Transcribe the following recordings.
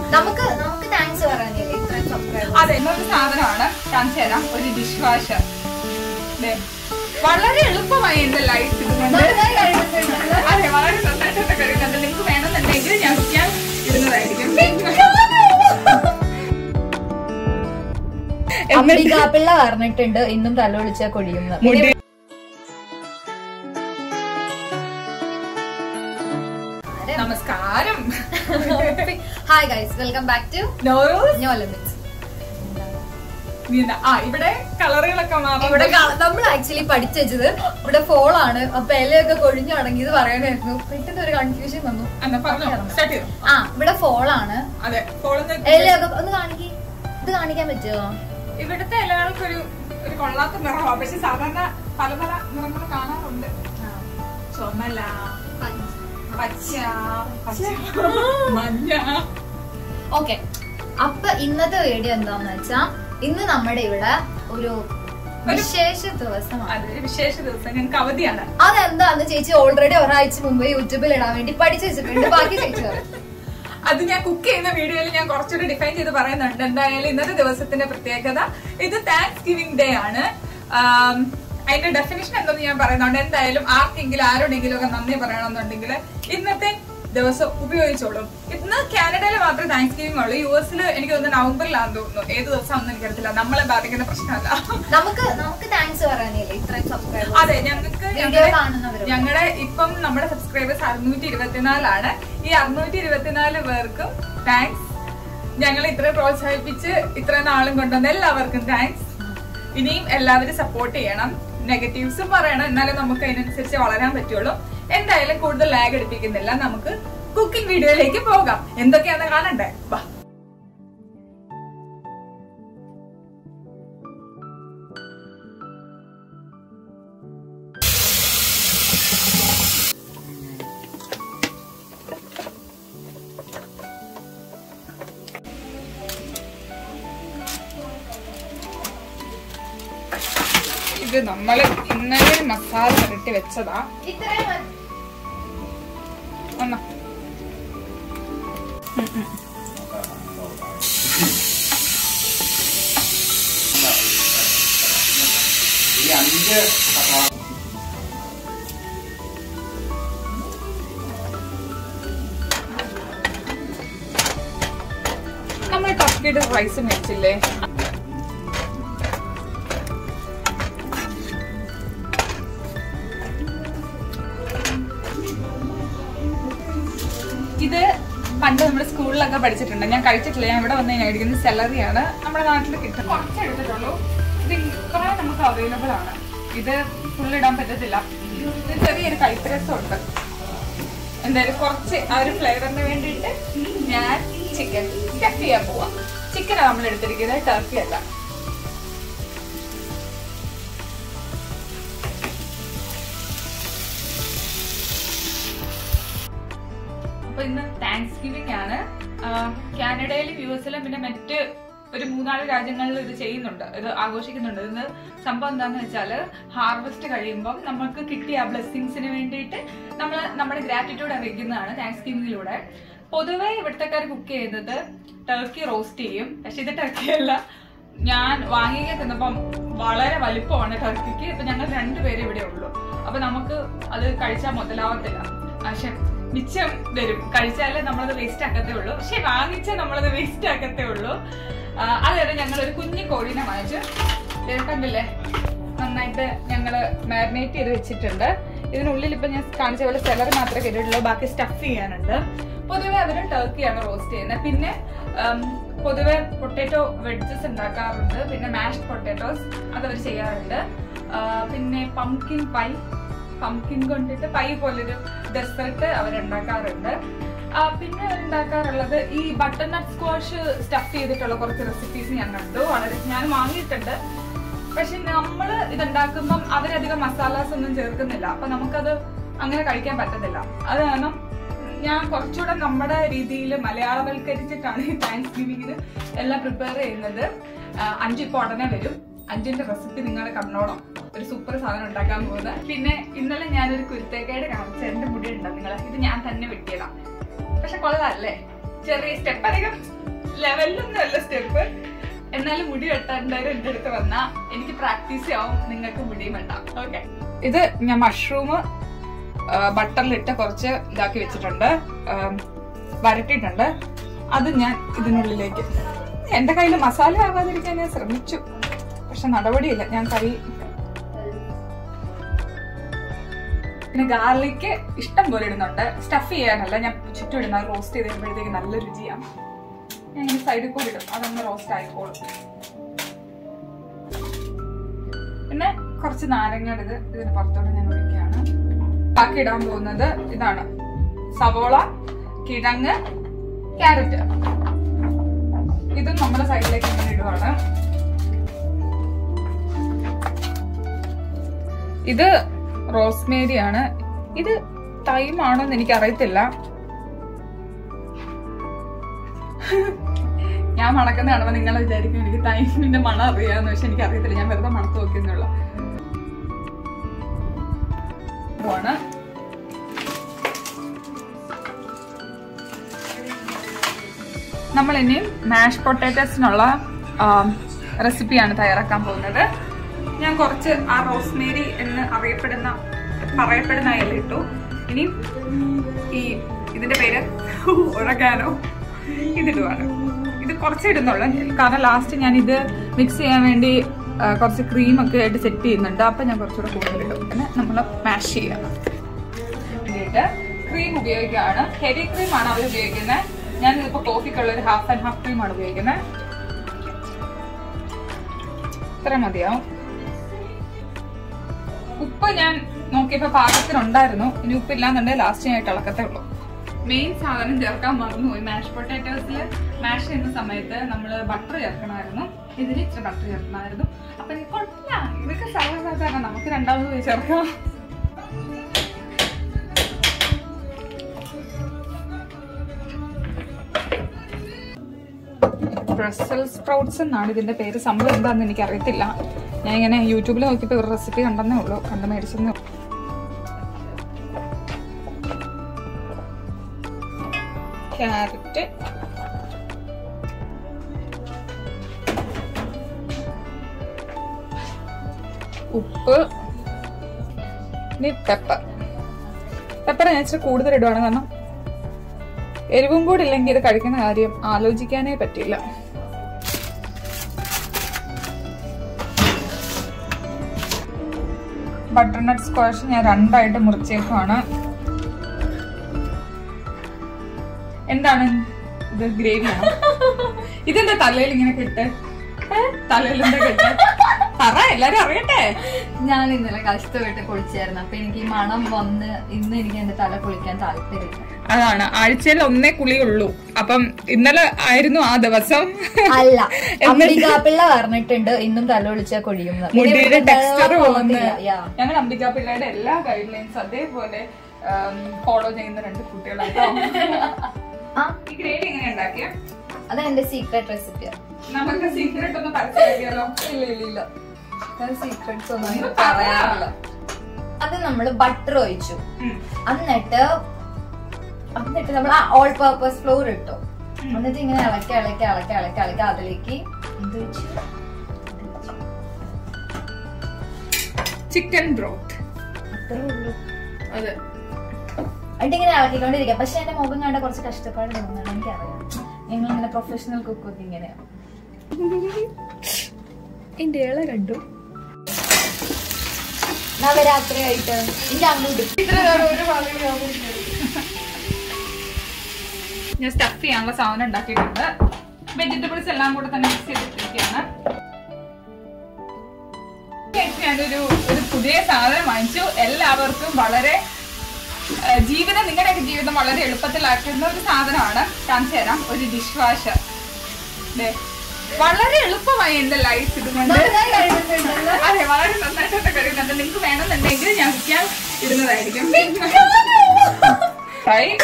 നമുക്ക് നമുക്ക് താങ്ക്സ് പറയാനില്ലേ ഇത്രയും സബ്സ്ക്രൈബ് അതെ എന്നൊരു സാധനമാണ് കാണിച്ചു തരാം ഒരു ഡിഷ് വാഷർ വളരെ എളുപ്പമായി എന്റെ ലൈഫ് ഇതുകൊണ്ട് അതെ വളരെ നന്നായിട്ടൊക്കെ കഴിയുന്നുണ്ട് നിങ്ങൾക്ക് വേണമെന്നുണ്ടെങ്കിൽ ഞാൻ ഞാൻ ഇടുന്നതായിരിക്കും എന്നിട്ട് അംബികാപ്പിള്ള പറഞ്ഞിട്ടുണ്ട് ഇന്നും തല വിളിച്ചാ കൊഴിയുന്നത് മുടി നമസ്കാരം hi guys welcome back to നോറൂസ് ന്യൂ ഒളിമ്പിക്സ് നീ- ആ ഇവിടെ കളറുകളൊക്കെ മാറും ഇവിടെ നമ്മൾ ആക്ച്വലി പഠിച്ചു വെച്ചത് ഇവിടെ ഫോൾ ആണ് അപ്പൊ ഇലയൊക്കെ കൊഴിഞ്ഞു തുടങ്ങിയത് പറയാനായിരുന്നു പെട്ടെന്ന് ഒരു കൺഫ്യൂഷൻ വന്നു എന്നാ പറഞ്ഞോ സ്റ്റാർട്ട് ചെയ്തു ആ ഇവിടെ ഫോൾ ആണ് അതെ ഫോളെന്ന് ഇലയൊക്കെ ഒന്ന് കാണിക്കേ ഇത് കാണിക്കാൻ പറ്റുമോ ഇവിടുത്തെ ഇലകൾക്കൊരു ഒരു കൊള്ളാത്ത നിറമാണ് പക്ഷെ സാധാരണ പല പല നിറങ്ങൾ കാണാറുണ്ട് ചുമല പച്ച പച്ച മഞ്ഞ ഓക്കെ അപ്പൊ ഇന്നത്തെ വീഡിയോ എന്താന്ന് വെച്ചാ ഇന്ന് നമ്മുടെ ഇവിടെ ഒരു വിശേഷ ദിവസമാണ് അതൊരു വിശേഷ ദിവസം ഞങ്ങൾക്ക് അവധിയാണ് അതെന്താന്ന് ചേച്ചി ഓൾറെഡി ഒരാഴ്ച മുമ്പ് യൂട്യൂബിൽ ഇടാൻ വേണ്ടി പഠിച്ചു വെച്ചിട്ടുണ്ട് ബാക്കി ചേച്ചി പറയും. അത് ഞാൻ കുക്ക് ചെയ്യുന്ന വീഡിയോയിൽ ഞാൻ കുറച്ചുകൂടി ഡിഫൈൻ ചെയ്ത് പറയുന്നുണ്ട് എന്തായാലും ഇന്നത്തെ ദിവസത്തിന്റെ പ്രത്യേകത ഇത് താങ്ക്സ് ഗിവിംഗ് ഡേ ആണ് ആം, അതിന്റെ ഡെഫിനിഷൻ എന്തെന്ന് ഞാൻ പറയുന്നുണ്ട് എന്തായാലും ആർക്കെങ്കിലും ആരോടെങ്കിലും ഒക്കെ നന്ദി പറയണമെന്നുണ്ടെങ്കിൽ ഇന്നത്തെ ദിവസം ഉപയോഗിച്ചോളും ഇന്ന് കാനഡയിൽ മാത്രമേ താങ്ക്സ് ഗിവിംഗ് ഉള്ളൂ യു എസിൽ എനിക്ക് തോന്നുന്നു നവംബറിലാണെന്ന് തോന്നുന്നു ഏത് ദിവസമാണെന്ന് എനിക്കറിയത്തില്ല നമ്മളെ ബാധിക്കുന്ന പ്രശ്നമല്ല നമുക്ക് നമുക്ക് താങ്ക്സ് പറയാനില്ലേ ഇത്രയും സബ്സ്ക്രൈബ് അതെ ഞങ്ങൾക്ക് വീഡിയോ ഞങ്ങളുടെ കാണുന്നവരോട് ഞങ്ങളുടെ ഇപ്പം നമ്മുടെ സബ്സ്ക്രൈബേഴ്സ് അറുന്നൂറ്റി ഇരുപത്തിനാലാണ് ഈ അറുന്നൂറ്റി ഇരുപത്തിനാല് പേർക്കും താങ്ക്സ് ഞങ്ങൾ ഇത്ര പ്രോത്സാഹിപ്പിച്ച് ഇത്ര നാളും കൊണ്ടുവന്ന എല്ലാവർക്കും താങ്ക്സ് ഇനിയും എല്ലാവരും സപ്പോർട്ട് ചെയ്യണം നെഗറ്റീവ്സും പറയണം എന്നാലേ നമുക്ക് അതിനനുസരിച്ച് വളരാൻ പറ്റുള്ളൂ എന്തായാലും കൂടുതൽ ലാഗ് എടുപ്പിക്കുന്നില്ല നമുക്ക് കുക്കിംഗ് വീഡിയോയിലേക്ക് പോകാം എന്തൊക്കെയാന്ന് കാണണ്ടേ വാ ഇത് നമ്മൾ ഇന്നലെ മസാല പുരട്ടി വെച്ചതാ ഇത്രയും മതി. വന്നോ ഈ അഞ്ച് സവാള നമ്മൾ ടർക്കിയുടെ റൈസ് മേടിച്ചില്ലേ ഇത് പണ്ട് നമ്മുടെ സ്കൂളിലൊക്കെ പഠിച്ചിട്ടുണ്ട് ഞാൻ കഴിച്ചിട്ടില്ല ഞാൻ ഇവിടെ വന്ന് ഞാൻ കഴിക്കുന്നത് സെലറിയാണ് നമ്മുടെ നാട്ടിൽ കിട്ടും കുറച്ച് എടുത്തിട്ടുള്ളൂ ഇത് കുറെ നമുക്ക് അവൈലബിൾ ആണ് ഇത് ഫുൾ ഇടാൻ പറ്റത്തില്ല ഇത് ചെറിയൊരു കൈപ്പരസമുണ്ട് എന്തായാലും കുറച്ച് ആ ഒരു ഫ്ലേവറിന് വേണ്ടിയിട്ട് ഞാൻ ചിക്കൻ സ്റ്റഫ് ചെയ്യാൻ പോവാം ചിക്കനാണ് നമ്മൾ എടുത്തിരിക്കുന്നത് ടർക്കി അല്ല അപ്പൊ ഇന്ന് താങ്ക്സ് ഗിവിംഗ് ആണ് ആഹ് കാനഡയിലും യു എസിലും പിന്നെ മറ്റ് ഒരു മൂന്നാല് രാജ്യങ്ങളിൽ ഇത് ചെയ്യുന്നുണ്ട് ഇത് ആഘോഷിക്കുന്നുണ്ട് ഇന്ന് സംഭവം എന്താണെന്ന് വെച്ചാല് ഹാർവെസ്റ്റ് കഴിയുമ്പം നമുക്ക് കിട്ടിയ ആ ബ്ലെസ്സിങ്സിന് വേണ്ടിയിട്ട് നമ്മൾ നമ്മുടെ ഗ്രാറ്റിറ്റ്യൂഡ് അറിയിക്കുന്നതാണ് താങ്ക്സ് ഗിവിംഗിലൂടെ പൊതുവെ ഇവിടുത്തെക്കാർ കുക്ക് ചെയ്യുന്നത് ടർക്കി റോസ്റ്റ് ചെയ്യും പക്ഷെ ഇത് ടർക്കി അല്ല ഞാൻ വാങ്ങിയ തിന്നപ്പം വളരെ വലിപ്പമാണ് ടർക്കിക്ക് ഇപ്പൊ ഞങ്ങൾ രണ്ടുപേരെ ഇവിടെ ഉള്ളൂ അപ്പൊ നമുക്ക് അത് കഴിച്ചാൽ മുതലാവത്തില്ല പക്ഷെ മിച്ചം വരും കഴിച്ചാലേ നമ്മളത് വേസ്റ്റ് ആക്കത്തേ ഉള്ളൂ പക്ഷെ വാങ്ങിച്ചാൽ നമ്മളത് വേസ്റ്റ് ആക്കത്തേ ഉള്ളൂ ആ, അതുവരെ ഞങ്ങൾ ഒരു കുഞ്ഞു കോഴീനെ വാങ്ങിച്ചു ഇത് കണ്ടില്ലേ നന്നായിട്ട് ഞങ്ങള് മാരിനേറ്റ് ചെയ്ത് വെച്ചിട്ടുണ്ട് ഇതിനുള്ളിൽ ഇപ്പൊ ഞാൻ കാണിച്ച പോലെ സെലർ മാത്രമേ കേട്ടിട്ടുള്ളൂ ബാക്കി സ്റ്റഫ് ചെയ്യാനുണ്ട് പൊതുവെ അവര് ടർക്കിയാണ് റോസ്റ്റ് ചെയ്യുന്നത് പിന്നെ ഉം, പൊതുവെ പൊട്ടാറ്റോ വെഡ്ജസ് ഉണ്ടാക്കാറുണ്ട് പിന്നെ മാഷ്ഡ് പൊട്ടാറ്റോസ് അതവർ ചെയ്യാറുണ്ട് ആ, പിന്നെ പംകിൻ പൈ പംകിൻ കൊണ്ടിട്ട് പൈ പോലൊരു ഡെസേർട്ട് അവരുണ്ടാക്കാറുണ്ട് ആ, പിന്നെ അവരുണ്ടാക്കാറുള്ളത് ഈ ബട്ടർ നട്ട് സ്ക്വാഷ് സ്റ്റഫ് ചെയ്തിട്ടുള്ള കുറച്ച് റെസിപ്പീസ് ഞാൻ കണ്ടു വളരെ ഞാൻ വാങ്ങിയിട്ടുണ്ട് പക്ഷെ നമ്മൾ ഇതുണ്ടാക്കുമ്പം അവരധികം മസാലാസ് ഒന്നും ചേർക്കുന്നില്ല അപ്പൊ നമുക്കത് അങ്ങനെ കഴിക്കാൻ പറ്റത്തില്ല അത് കാരണം ഞാൻ കുറച്ചുകൂടെ നമ്മുടെ രീതിയിൽ മലയാളവൽക്കരിച്ചിട്ടാണ് ഈ താങ്ക്സ് ഗിവിങ്ങിന് എല്ലാം പ്രിപ്പയർ ചെയ്യുന്നത് ആ, അഞ്ചു ഇപ്പൊ ഉടനെ വരും അഞ്ചിന്റെ റെസിപ്പി നിങ്ങൾ കണ്ടോണം ഒരു സൂപ്പർ സാധനം ഉണ്ടാക്കാൻ പോകുന്നത് പിന്നെ ഇന്നലെ ഞാനൊരു കുരുത്തേക്കേട് കാണിച്ച എന്റെ മുടി ഉണ്ടോ നിങ്ങളെ ഇത് ഞാൻ തന്നെ വെട്ടിയതാ പക്ഷെ കൊള്ളാല്ലേ ചെറിയ സ്റ്റെപ്പ് അധികം ലെവലിലൊന്നും അല്ല സ്റ്റെപ്പ് എന്നാലും മുടി വെട്ടാണ്ടായാലും എന്റെ അടുത്ത് വന്നാ എനിക്ക് പ്രാക്ടീസ് ആവും നിങ്ങൾക്ക് മുടിയും വെട്ടാം ഓക്കെ ഇത് ഞാൻ മഷ്റൂം ബട്ടറിലിട്ട് കുറച്ച് ഇതാക്കി വെച്ചിട്ടുണ്ട് ആം, വരട്ടിയിട്ടുണ്ട് അത് ഞാൻ ഇതിനുള്ളിലേക്ക് എന്റെ കയ്യിൽ മസാല ആവാതിരിക്കാൻ ഞാൻ ശ്രമിച്ചു പക്ഷെ നടപടിയില്ല ഞാൻ കൈ പിന്നെ ഗാർലിക്ക് ഇഷ്ടം പോലെ ഇടുന്നുണ്ട് സ്റ്റഫ് ചെയ്യാനല്ല ഞാൻ ചുറ്റും ഇടുന്ന റോസ്റ്റ് ചെയ്ത് കഴിയുമ്പോഴത്തേക്ക് നല്ല രുചിയാണ് ഞാൻ ഇങ്ങനെ സൈഡിൽ കൂടി ഇടും അതൊന്ന് റോസ്റ്റ് ആയിക്കോളും പിന്നെ കുറച്ച് നാരങ്ങയുടെ ഇത് ഇതിന് പുറത്തോട്ട് ഞാൻ ഒഴിക്കുകയാണ് ബാക്കി ഇടാൻ പോകുന്നത് ഇതാണ് സവോള കിഴങ്ങ് ക്യാരറ്റ് ഇതും നമ്മുടെ സൈഡിലേക്ക് ഇങ്ങനെ ഇടുവാണ് ഇത് റോസ്മേരി ആണ് ഇത് തൈം ആണോ എന്ന് എനിക്ക് അറിയത്തില്ല ഞാൻ മണക്കുന്ന കാണുമ്പോ നിങ്ങൾ വിചാരിക്കും എനിക്ക് തൈമിന്റെ മണം അറിയാന്ന് പക്ഷെ എനിക്ക് അറിയത്തില്ല ഞാൻ വെറുതെ മണത്ത് നോക്കുന്നുള്ള ആണ് നമ്മൾ ഇനി മാഷ് പൊട്ടാറ്റോസിനുള്ള റെസിപ്പിയാണ് തയ്യാറാക്കാൻ പോകുന്നത് ഞാൻ കുറച്ച് ആ റോസ്മേരി എന്ന് അറിയപ്പെടുന്ന പറയപ്പെടുന്ന ഇല ഇട്ടു ഇനി ഈ ഇതിന്റെ പേര് ഉഴകാനോ ഇതിടുവാണ് ഇത് കുറച്ച് ഇടുന്നുള്ളൂ കാരണം ലാസ്റ്റ് ഞാൻ ഇത് മിക്സ് ചെയ്യാൻ വേണ്ടി ആ, കുറച്ച് ക്രീം ഒക്കെ ആയിട്ട് സെറ്റ് ചെയ്യുന്നുണ്ട് അപ്പൊ ഞാൻ കുറച്ചുകൂടെ കൂടുതൽ ഇടും പിന്നെ നമ്മൾ മാഷ് ചെയ്യാം എന്നിട്ട് ക്രീം ഉപയോഗിക്കുകയാണ് ഹെവി ക്രീം ആണ് അവർ ഉപയോഗിക്കുന്നത് ഞാൻ ഇതിപ്പോ കോഫിക്കുള്ള ഒരു ഹാഫ് ആൻഡ് ഹാഫ് ക്രീം ആണ് ഉപയോഗിക്കുന്നത് ഇത്ര മതിയാവും ഉപ്പ് ഞാൻ നോക്കിയപ്പോ പാകത്തിനുണ്ടായിരുന്നു ഇനി ഉപ്പില്ലാന്നുണ്ടെങ്കിൽ ലാസ്റ്റ് ഞാൻ ഇളക്കത്തേ ഉള്ളൂ മെയിൻ സാധനം ചേർക്കാൻ മറന്നുപോയി മാഷ് പൊട്ടാറ്റോസിൽ മാഷ് ചെയ്യുന്ന സമയത്ത് നമ്മൾ ബട്ടർ ചേർക്കണമായിരുന്നു ഇതിൽ ഇച്ചിരി ബട്ടർ ചേർക്കണമായിരുന്നു അപ്പൊ ഇത് കുഴപ്പമില്ല ഇതൊക്കെ സർവ്വസാധാരണ നമുക്ക് രണ്ടാമത് പോയി ചേർക്കാം ബ്രസൽ സ്പ്രൗട്ട്സ് എന്നാണ് ഇതിന്റെ പേര് സംഭവം എന്താണെന്ന് എനിക്ക് അറിയത്തില്ല ഞാൻ ഇങ്ങനെ യൂട്യൂബിൽ നോക്കിയപ്പോൾ ഒരു റെസിപ്പി കണ്ടെന്നേ ഉള്ളൂ കണ്ട് മേടിച്ചെന്നേ ഉള്ളൂ ക്യാരറ്റ് ഉപ്പ് ഇനി പെപ്പർ പെപ്പർ ഞാൻ ഇച്ചിരി കൂടുതൽ ഇടുവാണ് കാരണം എരിവും കൂടി ഇല്ലെങ്കിൽ ഇത് കഴിക്കുന്ന കാര്യം ആലോചിക്കാനേ പറ്റില്ല ബട്ടർനട്ട് സ്ക്വാഷ് ഞാൻ രണ്ടായിട്ട് മുറിച്ചേക്കുവാണ് എന്താണ് ഇത് ഗ്രേവിയാണ് ഇതെന്താ തലയിൽ ഇങ്ങനെ കെട്ട് ഏ? തലയിൽ എന്താ കെട്ട് പറ എല്ലാരും അറിയട്ടെ ഞാൻ ഇന്നലെ കഷ്ടപ്പെട്ട് കുളിച്ചായിരുന്നു അപ്പൊ എനിക്ക് ഈ മണം വന്ന് ഇന്ന് എനിക്ക് എന്റെ തല കുളിക്കാൻ താല്പര്യമില്ല അതാണ് ആഴ്ചയിൽ ഒന്നേ കുളിയുള്ളൂ അപ്പം ഇന്നലെ ആയിരുന്നു ആ ദിവസം അല്ല അംബികാപ്പിള്ള പറഞ്ഞിട്ടുണ്ട് ഇന്നും തല കുളിച്ചാൽ കൊഴിയുന്നത് പിന്നെ മുടിയുടെ ഇവിടെ ടെക്സ്ചർ വെള്ളം പോകുന്ന പോകുന്നില്ല. Yeah. ഞങ്ങൾ അംബിക പിള്ളയുടെ എല്ലാ ഗൈഡ് ലൈൻസ് അതേപോലെ ഫോളോ ചെയ്യുന്ന രണ്ട് കുട്ടികളാണ് ആ ഈ ഗ്രേവി എങ്ങനെ ഉണ്ടാക്കിയ അത് എന്റെ സീക്രട്ട് റെസിപ്പിയാണ് നമുക്ക് സീക്രട്ട് ഒന്ന് പരസ്യമാക്കിയാലോ ഇല്ല ഇല്ല ഇല്ല ഞാൻ സീക്രട്സ് ഒന്നും ഒന്ന് അങ്ങനെ പറ. പറയാറില്ല അത് നമ്മള് ബട്ടർ ഒഴിച്ചു ഉം. എന്നിട്ട് എന്നിട്ട് നമ്മൾ ആ ഓൾ പർപ്പസ് ഫ്ലോർ ഇട്ടു എന്നിട്ട് ഇങ്ങനെ ഇളക്കി ഇളക്കി ഇളക്കി ഇളക്കി ഇളക്കി അതിലേക്ക് എന്ത് വെച്ചു ചിക്കൻ ബ്രോത്ത് അത്രേ ഉള്ളൂ അതെ എന്നിട്ട് ഇങ്ങനെ ഇളക്കിക്കൊണ്ടിരിക്കുക പക്ഷെ എന്റെ മുഖം കണ്ട കുറച്ച് കഷ്ടപ്പാട് തോന്നുന്നുണ്ട് എനിക്കറിയാം ഞങ്ങൾ ഇങ്ങനെ പ്രൊഫഷണൽ കുക്കൊക്കെ ഇങ്ങനെയാണ് എന്റെ ഇള കണ്ടു നവരാത്രിയായിട്ട് എന്റെ അങ്ങോട്ട് ഞാൻ സ്റ്റഫ് ചെയ്യാനുള്ള സാധനം ഉണ്ടാക്കിയിട്ടുണ്ട് വെജിറ്റബിൾസ് എല്ലാം കൂടെ തന്നെ മിക്സ് ചെയ്തിട്ടിരിക്കുകയാണ് ഞാനൊരു ഒരു പുതിയ സാധനം വാങ്ങിച്ചു എല്ലാവർക്കും വളരെ ആ, ജീവിതം നിങ്ങളുടെയൊക്കെ ജീവിതം വളരെ എളുപ്പത്തിലാക്കുന്ന ഒരു സാധനമാണ് കാണിച്ചു തരാം ഒരു ഡിഷ് വാഷർ വളരെ എളുപ്പമായി എന്റെ ലൈഫ് ഇതുകൊണ്ട് അതെ വളരെ നന്നായിട്ടൊക്കെ കഴിയുന്നുണ്ട് നിങ്ങൾക്ക് വേണമെന്നുണ്ടെങ്കിൽ ഞാൻ വിൽക്കാൻ ഇടുന്നതായിരിക്കും Right?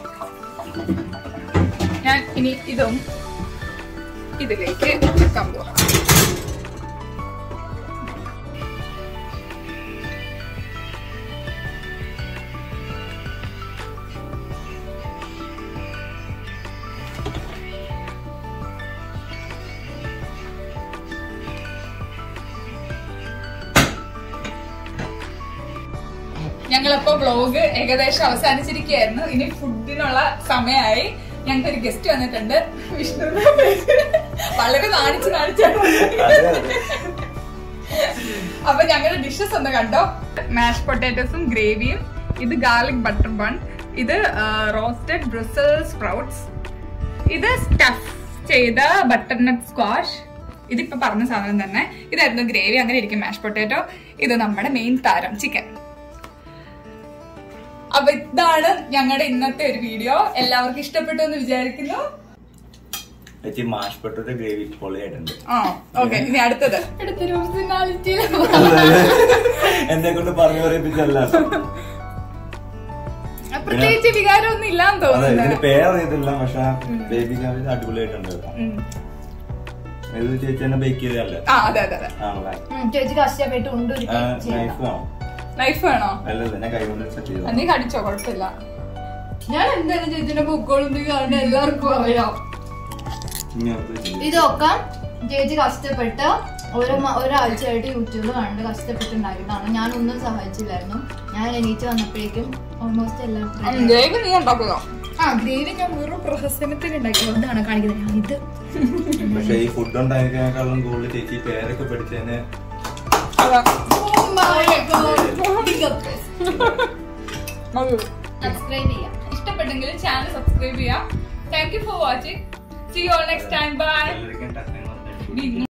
ഞാൻ ഇനി ഇതും ഇതിലേക്ക് വെക്കാൻ പോവാം ഞങ്ങളിപ്പോ വ്ലോഗ് ഏകദേശം അവസാനിച്ചിരിക്കുകയായിരുന്നു ഇനി ഫുഡിനുള്ള സമയമായി ഞങ്ങൾക്ക് ഒരു ഗസ്റ്റ് വന്നിട്ടുണ്ട് വിഷ്ണു വളരെ നാണിച്ച് നാണിച്ചാണ് അപ്പൊ ഞങ്ങളുടെ ഡിഷസ് ഒന്ന് കണ്ടോ മാഷ് പൊട്ടാറ്റോസും ഗ്രേവിയും ഇത് ഗാർലിക് ബട്ടർ ബൺ ഇത് റോസ്റ്റഡ് ബ്രസൽ സ്പ്രൗട്ട്സ് ഇത് സ്റ്റഫ് ചെയ്ത ബട്ടർനട്ട് സ്ക്വാഷ് ഇതിപ്പോ പറഞ്ഞ സാധനം തന്നെ ഇതായിരുന്നു ഗ്രേവി അങ്ങനെ ഇരിക്കും മാഷ് പൊട്ടാറ്റോ ഇത് നമ്മുടെ മെയിൻ താരം ചിക്കൻ അപ്പൊ ഇതാണ് ഞങ്ങളുടെ ഇന്നത്തെ ഒരു വീഡിയോ എല്ലാവർക്കും ഇഷ്ടപ്പെട്ടു എന്ന് വിചാരിക്കുന്നു ചേച്ചി മാഷ് പൊട്ടോട്ട് ഗ്രേവി പൊളിയായിട്ടുണ്ട് ആ ഓക്കെ ഇനി അടുത്തത് എടുത്തൊരു പേഴ്സണാലിറ്റിയിൽ എന്നെ കൊണ്ട് പറഞ്ഞു പറയിപ്പിച്ചല്ല പ്രത്യേകിച്ച് വികാരമൊന്നും ഇല്ലാന്ന് അതെ ഇതിന് തോന്നുന്നു പേരറിയത്തില്ല പക്ഷെ ബേബി കാവേജ് അടിപൊളിയായിട്ടുണ്ട് കേട്ടോ. ഉം. ഇത് ചേച്ചി തന്നെ ബേക്ക് ചെയ്തല്ലേ ആ അതെ അതെ അതെ ആണല്ലേ ചേച്ചി കഷ്ടപ്പെട്ട് ഉണ്ടൊരു നൈഫ് വേണം നൈഫ് വേണോ അല്ലല്ല ഞാൻ കൈ കൊണ്ട് സെറ്റ് ചെയ്തു നീ കടിച്ചോ കുഴപ്പമില്ല ഞാൻ എന്തായാലും ചേച്ചിന്റെ പൊക്കോളും കാരണം എല്ലാവർക്കും അറിയാം ഇനി അടുത്ത് ചെയ്യ്. ഇതൊക്കെ ചേച്ചി കഷ്ടപ്പെട്ട് ഒരു മ- ഒരാഴ്ചയായിട്ട് യൂട്യൂബിൽ കണ്ട് കഷ്ടപ്പെട്ടുണ്ടാക്കിയതാണ് ഞാൻ ഒന്നും സഹായിച്ചില്ലായിരുന്നു ഞാൻ എണീറ്റ് വന്നപ്പോഴേക്കും ഓൾമോസ്റ്റ് എല്ലാം ready ആയി. ഗ്രേവി നീ ഉണ്ടാക്കുക ആ ഗ്രേവി ഞാൻ വെറും പ്രഹസനത്തിന് ഉണ്ടാക്കിയത് ഇതാണ് കാണിക്കുന്നത് ഞാൻ ഇത് പക്ഷെ ഈ ഫുഡ് ഉണ്ടാക്കിയതിനേക്കാളും കൂടുതൽ ചേച്ചി പേരൊക്കെ പഠിച്ചതിന് സബ്സ്ക്രൈബ് ചെയ്യാം ഇഷ്ടപ്പെട്ടെങ്കിൽ ചാനൽ സബ്സ്ക്രൈബ് ചെയ്യാം thank you for watching see all next time bye എല്ലാവർക്കും ടച്ച്